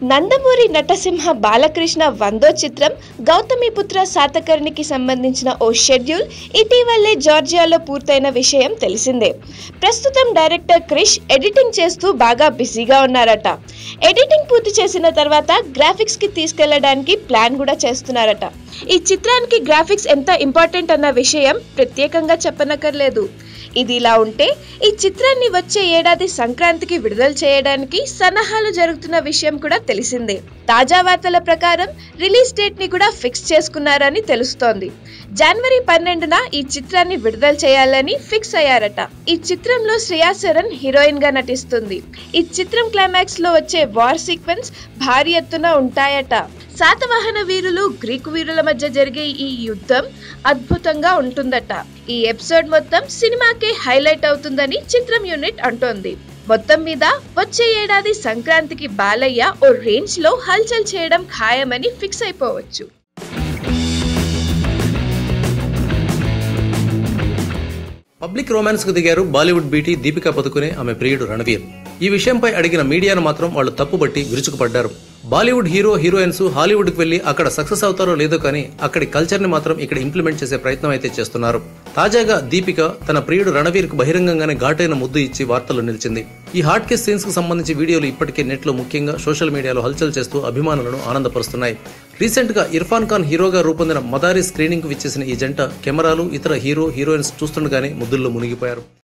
నందమూరి నటసింహ బాలకృష్ణ వందో చిత్రం గౌతమిపుత్ర శాతకర్ణికి సంబంధించిన ఓ షెడ్యూల్ ఇటీవలే జార్జియాలో పూర్తయిన విషయం తెలిసిందే ప్రస్తుతం డైరెక్టర్ క్రిష్ ఎడిటింగ్ చేస్తూ బాగా బిజీగా ఉన్నారట ఎడిటింగ్ పూర్తి చేసిన తర్వాత గ్రాఫిక్స్ కి తీసుకెళ్లడానికి ప్లాన్ కూడా చేస్తున్నారట ఈ చిత్రానికి గ్రాఫిక్స్ ఎంత ఇంపార్టెంట్ అన్న విషయం ప్రత్యేకంగా చెప్పనక్కర్లేదు ఇది ఇలా ఉంటే ఈ చిత్రాన్ని వచ్చే ఏడాది సంక్రాంతికి విడుదల చేయడానికి సన్నాహాలు జరుగుతున్న విషయం కూడా తెలిసిందే తాజా వార్తల ప్రకారం రిలీజ్ డేట్ ని కూడా ఫిక్స్ చేసుకున్నారని తెలుస్తోంది జనవరి పన్నెండున ఈ చిత్రాన్ని విడుదల చేయాలని ఫిక్స్ అయ్యారట ఈ చిత్రంలో శ్రేయా శరణ్ హీరోయిన్ గా నటిస్తుంది ఈ చిత్రం క్లైమాక్స్ లో వచ్చే వార్ సీక్వెన్స్ భారీ ఎత్తున ఉంటాయట శాతవాహన వీరులు గ్రీకు వీరుల మధ్య జరిగే ఈ యుద్ధం అద్భుతంగా ఉంటుందట ఈ ఎపిసోడ్ మొత్తం సినిమాకే హైలైట్ అవుతుందని చిత్రం యూనిట్ అంటోంది మొత్తం మీద వచ్చే ఏడాది సంక్రాంతికి బాలయ్య ఓ రేంజ్ లో హల్చల్ చేయడం ఖాయమని ఫిక్స్ అయిపోవచ్చు పబ్లిక్ రొమాన్స్ కు దిగారు బాలీవుడ్ బ్యూటీ దీపికా పదుకునే ఆమె ప్రియుడు రణవీర్ ఈ విషయంపై అడిగిన మీడియాను మాత్రం వాళ్ళు తప్పుబట్టి విరుచుకుపడ్డారు బాలీవుడ్ హీరో హీరోయిన్స్ హాలీవుడ్ కు వెళ్లి అక్కడ సక్సెస్ అవుతారో లేదో కానీ అక్కడి కల్చర్ ని మాత్రం ఇక్కడ ఇంప్లిమెంట్ చేసే ప్రయత్నం అయితే చేస్తున్నారు తాజాగా దీపిక తన ప్రియుడు రణవీర్ కు బహిరంగంగానే ఘాటైన ముద్దు ఇచ్చి వార్తల్లో నిలిచింది ఈ హాట్ కేస్ సీన్స్ కు సంబంధించి వీడియోలు ఇప్పటికే నెట్ లో ముఖ్యంగా సోషల్ మీడియాలో హల్చల్ చేస్తూ అభిమానులను ఆనందపరుస్తున్నాయి రీసెంట్ గా ఇర్ఫాన్ ఖాన్ హీరోగా రూపొందిన మదారి స్క్రీనింగ్ కు విచ్చేసిన ఈ జంట కెమెరాలు ఇతర హీరో హీరోయిన్స్ చూస్తుండగానే ముద్దుల్లో మునిగిపోయారు